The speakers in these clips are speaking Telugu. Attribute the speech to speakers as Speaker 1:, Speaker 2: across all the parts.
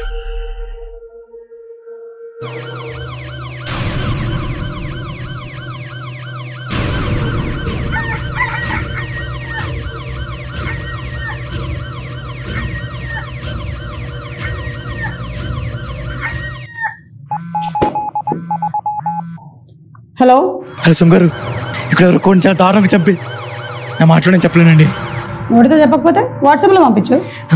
Speaker 1: హలో
Speaker 2: హలో సుమ్ గారు ఇక్కడ ఎవరు కోడిని చాలా దారుణంగా చంపి నా మాటలో నేను చెప్పలేనండి
Speaker 1: నోటితో చెప్పకపోతే వాట్సాప్లో పంపించు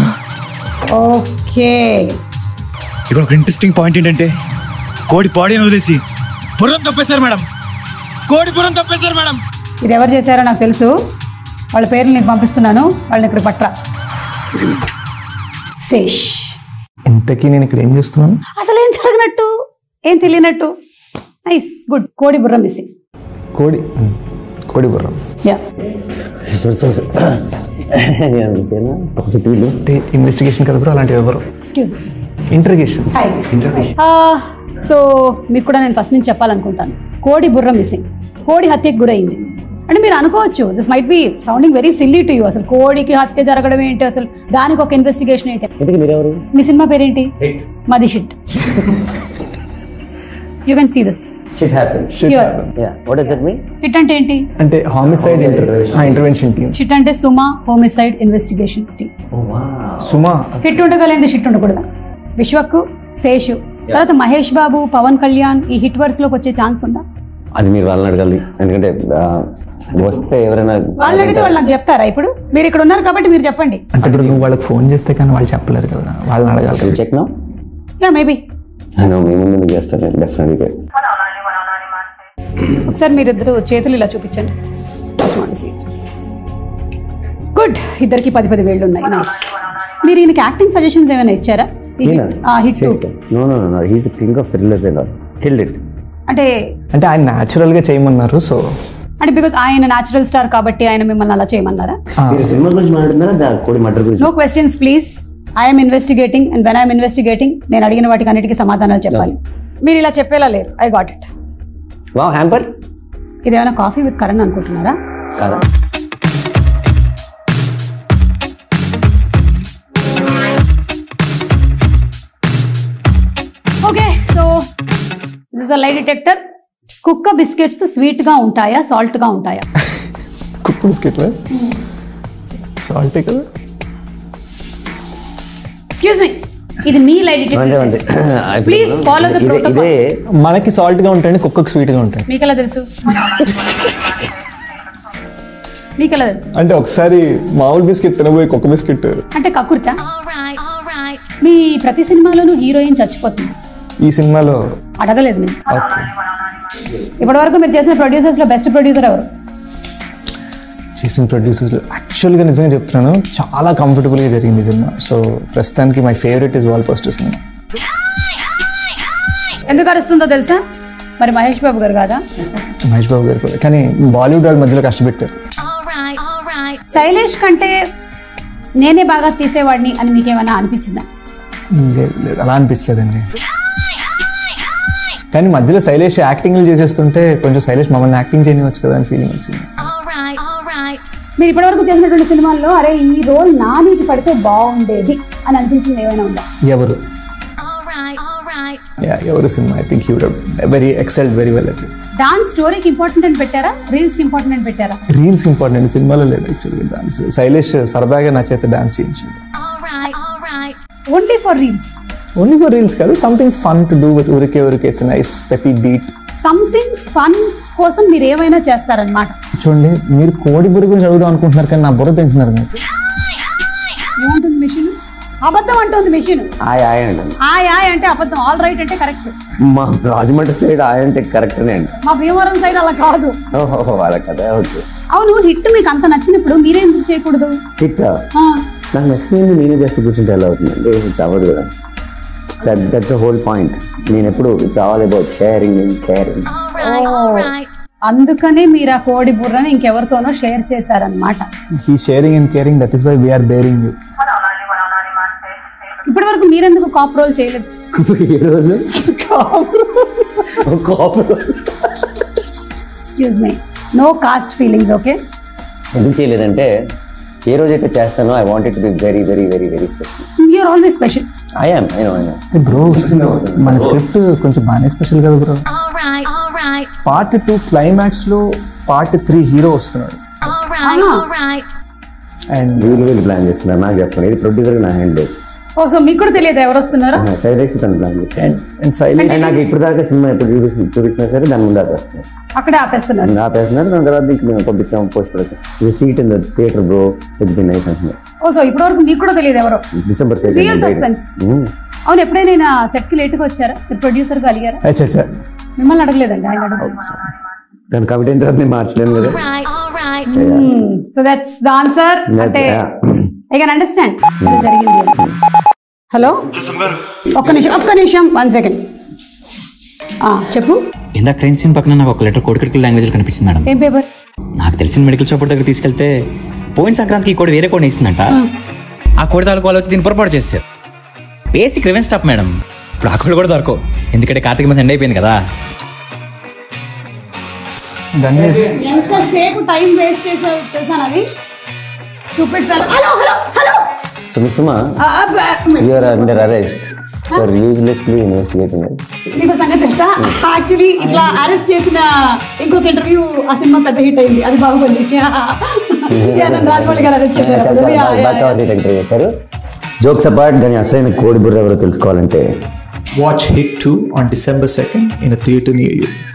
Speaker 1: ఓకే
Speaker 2: ఇక్కడ ఒక ఇంట్రెస్టింగ్ పాయింట్ ఏంటంటే కోడి బాడీని వదిలేసి బుర్రం తప్పేశారు మేడం కోడి బుర్రం తప్పేశారు మేడం
Speaker 1: ఇది ఎవరు చేశారో నాకు తెలుసు వాళ్ళ పేర్లు నీకు పంపిస్తున్నాను వాళ్ళని ఇక్కడ పట్రా శేష్
Speaker 3: ఇంతకీ నేను ఇక్కడ ఏం చేస్తున్నాను
Speaker 1: అసలు ఏం జరగనట్టు ఏం తెలియనట్టు నైస్ గుడ్ కోడి బుర్ర మిస్సింగ్
Speaker 3: కోడి ఉమ్, కోడి బుర్రం
Speaker 1: యా
Speaker 3: అంటే ఇన్వెస్టిగేషన్ కదా బ్రో అలాంటివి ఎవరు
Speaker 1: excuse me
Speaker 3: interrogation
Speaker 1: hi so మీకు కూడా నేను ఫస్ట్ నుంచి చెప్పాలనుకుంటాను కోడి బుర్ర మిస్సింగ్ కోడి హత్యకు గురైంది అంటే మీరు అనుకోవచ్చు this might be sounding very silly to you అసలు కోడికి హత్య జరగడం ఏంటి అసలు దానికి ఒక ఇన్వెస్టిగేషన్ ఏంటి
Speaker 4: ఇంతకీ మీరెవరు
Speaker 1: మీ సినిమా పేరేంటి మాది shit you can see this
Speaker 4: shit happens yeah what does that mean
Speaker 1: hit అంటే ఏంటి
Speaker 3: అంటే హామిసైడ్ ఇంటర్వెన్షన్ టీమ్
Speaker 1: షిట్ అంటే Suma homicide investigation team
Speaker 3: Suma
Speaker 1: hit ఉండగలేంది షిట్ ఉండకూడదా విశ్వక్ శేషు తర్వాత మహేష్ బాబు పవన్ కళ్యాణ్ ఈ హిట్ వర్స్ లోకి వచ్చే ఛాన్స్ ఉందా
Speaker 4: అది మీరు వాళ్ళని అడగాలి ఎందుకంటే ఆ, వస్తే ఎవరైనా
Speaker 1: వాళ్ళని అడిగితే వాళ్ళు నాకు చెప్తారా ఇప్పుడు మీరు ఇక్కడ ఉన్నారు కాబట్టి మీరు చెప్పండి
Speaker 3: అంటే ఇప్పుడు నువ్వు వాళ్ళకి ఫోన్ చేస్తే కానీ వాళ్ళు చెప్పలేరు కదా వాళ్ళని అడగాలి
Speaker 4: చెక్ నో
Speaker 1: యా మేబీ
Speaker 4: నేను మీ ముందు చేస్తాను డెఫినెట్గా
Speaker 1: ఒకసారి మీరిద్దరు చేతులు ఇలా చూపించండి గుడ్ ఇద్దరికి పది పది వేళ్ళు ఉన్నాయి నైస్ మీరు ఈయనకి యాక్టింగ్ సజెషన్స్ ఏమైనా ఇచ్చారా ఈ hit- ఆ hit two
Speaker 4: no no no he's king of thrillers and held it
Speaker 1: అంటే
Speaker 3: అంటే ఆయన న్యాచురల్ గా చేయమన్నారు సో
Speaker 1: అంటే బికాస్ ఆయన న్యాచురల్ స్టార్ కాబట్టి ఆయన మిమ్మల్ని అలా చేయమన్నారా
Speaker 4: మీరు సినిమా గురించి మాట్లాడుతున్నారా దా కోడి మటర్ గురించి
Speaker 1: no questions please I'm investigating and when I'm investigating నేను అడిగిన వాటికి అన్నిటికీ సమాధానాలు చెప్పాలి మీరు ఇలా చెప్పేలా లేరు ఐ గాట్ ఇట్
Speaker 4: వా హ్యాంపర్
Speaker 1: ఇదేమైనా కాఫీ విత్ కరణ్ అనుకుంటున్నారా
Speaker 4: కాదా
Speaker 1: okay so this a lie detector కుక్క బిస్కెట్స్ స్వీట్ గా ఉంటాయా సాల్ట్ గా ఉంటాయా
Speaker 3: కుక్ బిస్కెట్ సాల్టే కదా
Speaker 1: ఎక్స్క్యూజ్ మీ ఇది మీ లై
Speaker 4: అంతే
Speaker 1: డిటెక్టర్
Speaker 4: అంతే
Speaker 1: ప్లీజ్ ఫాలో ద
Speaker 4: ఇదే
Speaker 1: ప్రోటోకాల్
Speaker 4: ఇదే
Speaker 3: మనకి సాల్ట్ గా ఉంటాయండి కుక్కకు స్వీట్ గా ఉంటాయి
Speaker 1: మీకు ఎలా తెలుసు మీకు ఎలా తెలుసు
Speaker 3: అంటే ఒకసారి మామూలు బిస్కెట్ తినబోయి కుక్క బిస్కెట్
Speaker 1: అంటే కకుర్తా మీ ప్రతి సినిమాలోనూ హీరోయిన్ చచ్చిపోతుంది
Speaker 3: ఈ సినిమాలో
Speaker 1: అడగలేదు నేను
Speaker 3: ఓకే
Speaker 1: ఇప్పటి వరకు మీరు చేసిన ప్రొడ్యూసర్స్ లో బెస్ట్ ప్రొడ్యూసర్ ఎవరు
Speaker 3: చేసిన ప్రొడ్యూసర్స్ యాక్చువల్గా నిజంగా చెప్తున్నాను చాలా కంఫర్టబుల్గా జరిగింది ఈ సినిమా సో ప్రస్తుతానికి my favourite is wall poster సినిమా
Speaker 1: ఎందుకు అరుస్తుందో తెలుసా మరి మహేష్ బాబు గారు కాదా
Speaker 3: మహేష్ బాబు గారు కూడా కానీ బాలీవుడ్ వాళ్ళ మధ్యలో కష్టపెట్టారు
Speaker 1: శైలేష్ కంటే నేనే బాగా తీసేవాడిని అని మీకేమైనా అనిపించిందా
Speaker 3: లేదు లేదు అలా అనిపించలేదండి కానీ మధ్యలో శైలేష్ యాక్టింగ్లు చేసేస్తుంటే కొంచెం శైలేష్ మమ్మల్ని యాక్టింగ్ చేయనివచ్చు కదా అని ఫీలింగ్ వచ్చింది
Speaker 1: మీరు ఇప్పటివరకు చేసినటువంటి సినిమాల్లో అరే ఈ రోల్ నా నీటి పడితే బాగుండేది అని అనిపించింది ఏమైనా ఉందా
Speaker 3: ఎవరు Yeah, ఎవరు సినిమా I think you very excelled very well at
Speaker 1: dance స్టోరీకి ఇంపార్టెంట్ అని పెట్టారా రీల్స్ కి ఇంపార్టెంట్ అని పెట్టారా
Speaker 3: రీల్స్ ఇంపార్టెంట్ సినిమాలో లేదు యాక్చువల్గా డాన్స్ శైలేష్ సరదాగా నా చేత డాన్స్ చేయించాడు
Speaker 1: only for reels
Speaker 3: only for reels కాదు something fun to do with ఉరికే ఉరికే it's nice peppy beat
Speaker 1: something fun కోసం మీరు ఏమైనా చేస్తారనమాట
Speaker 3: చూడండి మీరు కోడి బుర్ర గురించి అడుగుదాం అనుకుంటున్నారు కానీ నా బుర్ర తింటున్నారు మీరు
Speaker 1: ఏమంటుంది మిషన్ అబద్ధం అంటుంది మిషన్
Speaker 4: ఆయ్ ఆయ్ అండి
Speaker 1: ఆయ్ ఆయ్ అంటే అబద్ధం ఆల్ రైట్ అంటే కరెక్ట్
Speaker 4: మా రాజమండ్రి సైడ్ ఆయ్ అంటే కరెక్ట్నే అండి
Speaker 1: మా భీమవరం సైడ్ అలా కాదు
Speaker 4: ఓహో వాళ్ళ కదా ఓకే
Speaker 1: అవును హిట్ మీకు అంత నచ్చినప్పుడు మీరేం చేయకూడదు
Speaker 4: హిట్
Speaker 1: ఆ,
Speaker 4: నాకు నచ్చింది నేనే చేస్తే కూర్చుంటే ఎలా అవుతుందండి ఇట్స్ అవ్వదు కదా దట్స్ ద హోల్ పాయింట్ నేను ఎప్పుడు it's all about sharing and caring
Speaker 1: అందుకనే మీరు ఆ కోడి బుర్రని ఇంకెవరితోనో షేర్ చేశారనమాట
Speaker 3: he sharing and caring that is why we're bearing you
Speaker 1: ఇప్పటి వరకు మీరెందుకు కాప్ రోల్ చేయలేదు
Speaker 4: ఏ రోజు కోపం
Speaker 1: excuse me no cost feelings okay
Speaker 4: ఎందుకు చేయలేదంటే ఏ రోజైతే చేస్తానో I want to be very very very very special
Speaker 1: you're always special
Speaker 4: I am I know I know
Speaker 3: bro మన స్క్రిప్ట్ కొంచెం బాగానే స్పెషల్ కదా bro
Speaker 5: Alright, alright,
Speaker 3: part two climax లో పార్ట్ త్రీ హీరో వస్తున్నాడు
Speaker 5: alright,
Speaker 1: Ah.
Speaker 5: alright.
Speaker 3: అండ్
Speaker 4: వీళ్ళు వీళ్ళు ప్లాన్ చేస్తున్నారు నాకు చెప్పండి ఇది ప్రొడ్యూసర్ నా హ్యాండ్ లేదు
Speaker 1: ఓ సో మీకు కూడా తెలియదు ఎవరు వస్తున్నారో
Speaker 4: డైరెక్షన్ తను ప్లాన్ చేస్తాను
Speaker 3: అండ్ అండ్ సైలెంట్
Speaker 4: అండ్ నాకు ఇప్పుడు దాకా సినిమా ఎప్పుడు చూపించి చూపించినా సరే దాని ముందు ఆపేస్తున్నారు
Speaker 1: అక్కడే ఆపేస్తున్నారు
Speaker 4: ఆపేస్తున్నారు దాని తర్వాత ఇంక మేము పంపించాము పోస్ట్ ప్రొడక్షన్ ఇది seat in the theatre bro it be nice అంటున్నారు
Speaker 1: ఓ సో ఇప్పటి వరకు మీకు కూడా తెలియదు ఎవరు
Speaker 4: డిసెంబర్
Speaker 1: రియల్ సస్పెన్స్ అవును ఎప్పుడైనా నేను సెట్ కి లేట్గా వచ్చారా మీరు ప్రొడ్యూసర్ గా అలిగారా
Speaker 3: అచ్చా అచ్చా
Speaker 1: మిమ్మల్ని అడగలేదండి ఆయన అడగలేదు
Speaker 4: దాని కాబట్టి అయిన తర్వాత నేను మార్చలేను కదా
Speaker 5: Right, alright.
Speaker 1: So that's the answer అంటే
Speaker 4: Yeah.
Speaker 1: ఐ కెన్ అండర్స్టాండ్ ఏదో జరిగింది హలో ఒక్క నిమిషం ఒక్క నిమిషం వన్ సెకండ్ చెప్పు
Speaker 6: ఇందాక క్రైమ్ సీన్ పక్కన నాకు ఒక లెటర్ కోడ్ క్రిటికల్ లాంగ్వేజ్ కనిపించింది మేడం
Speaker 1: ఏం పేపర్
Speaker 6: నాకు తెలిసిన మెడికల్ షాప్ దగ్గర తీసుకెళ్తే పోయిన సంక్రాంతికి ఈ కోడ్ వేరే కోడ్ ఇస్తుందంట ఆ కోడ్ తాలూకు వాళ్ళు వచ్చి దీన్ని పొరపాటు చేశారు బేసిక్ రివెన్ స్టాప్ మేడం ఇప్పుడు ఆ కోడ్ కూడా దొరకవు ఎందుకంటే కార్తీక మాసం ఎండ్ అయిపోయింది కదా
Speaker 3: దాన్ని
Speaker 1: ఎంతసేపు టైం వేస్ట్ చేసావు తెలుసా అది stupid fellow hello hello hello
Speaker 4: Suma Suma you're under arrest for uselessly investigating
Speaker 1: మీకు సంగతి తెలుసా యాక్చువల్లీ ఇట్లా అరెస్ట్ చేసిన ఇంకొక ఇంటర్వ్యూ ఆ సినిమా పెద్ద హిట్ అయింది అది బాగుంది రాజమౌళి గారు అరెస్ట్ చేశారు అప్పుడు. Yeah, yeah, yeah.
Speaker 4: ఎంటర్ చేశారు జోక్స్ అపార్ట్ కానీ అసలైన కోడి బుర్ర ఎవరో తెలుసుకోవాలంటే
Speaker 3: watch hit two on December second in theatre near you